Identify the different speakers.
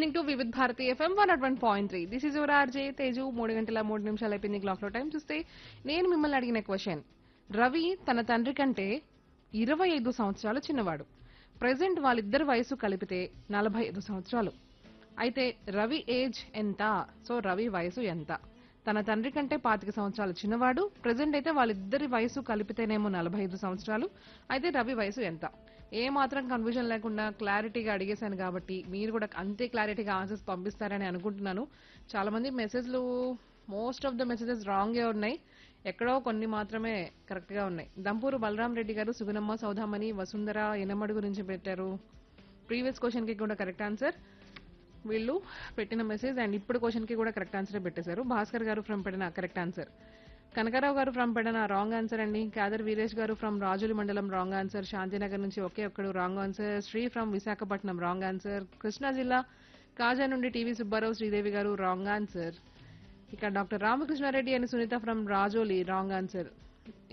Speaker 1: listening to Vividh Bharati FM one nought one point three this is your RJ Teju మూడు గంటల మూడు నిమిషాలు అయిపోయింది క్లాక్ లో టైం చూస్తే నేను మిమ్మల్ని అడిగిన క్వశ్చన్ రవి తన తండ్రి కంటే ఇరవై ఐదు సంవత్సరాలు చిన్నవాడు ప్రెసెంట్ వాళ్ళిద్దరి వయసు కలిపితే నలభై ఐదు సంవత్సరాలు అయితే రవి ఏజ్ ఎంత సో రవి వయసు ఎంత తన తండ్రి కంటే పాతిక సంవత్సరాలు చిన్నవాడు ప్రెసెంట్ అయితే వాళ్ళిద్దరి వయసు కలిపితేనేమో నలభై ఐదు సంవత్సరాలు అయితే రవి వయసు ఎంత ఏ మాత్రం కన్ఫ్యూజన్ లేకుండా క్లారిటీగా అడిగేశాను కాబట్టి మీరు కూడా అంతే క్లారిటీగా ఆన్సర్స్ పంపిస్తారని అనుకుంటున్నాను చాలా మంది మెసేజ్లు మోస్ట్ ఆఫ్ ద మెసేజెస్ రాంగే ఉన్నాయి ఎక్కడో కొన్ని మాత్రమే కరెక్ట్ గా ఉన్నాయి దంపూరు బలరాం రెడ్డి గారు సుగుణమ్మ సౌదామణి వసుంధర ఎనమడు గురించి పెట్టారు ప్రీవియస్ క్వశ్చన్ కి కూడా కరెక్ట్ ఆన్సర్ వీళ్ళు పెట్టిన మెసేజ్ అండ్ ఇప్పుడు క్వశ్చన్ కి కూడా కరెక్ట్ ఆన్సర్ పెట్టేశారు Bhaskar garu from Pedana correct answer Kanakarao garu from Pedana wrong answer అండి కాదర్ వీరేష్ గారు ఫ్రమ్ రాజులి మండలం రాంగ్ ఆన్సర్ శాంతినగర్ నుంచి ఒకే ఒక్కడు wrong answer Sri from Visakhapatnam wrong answer Krishna జిల్లా కాజా నుండి TV Subbarao Sridevi garu wrong answer ఇక డాక్టర్ రామకృష్ణారెడ్డి అని Sunitha from Rajoli wrong answer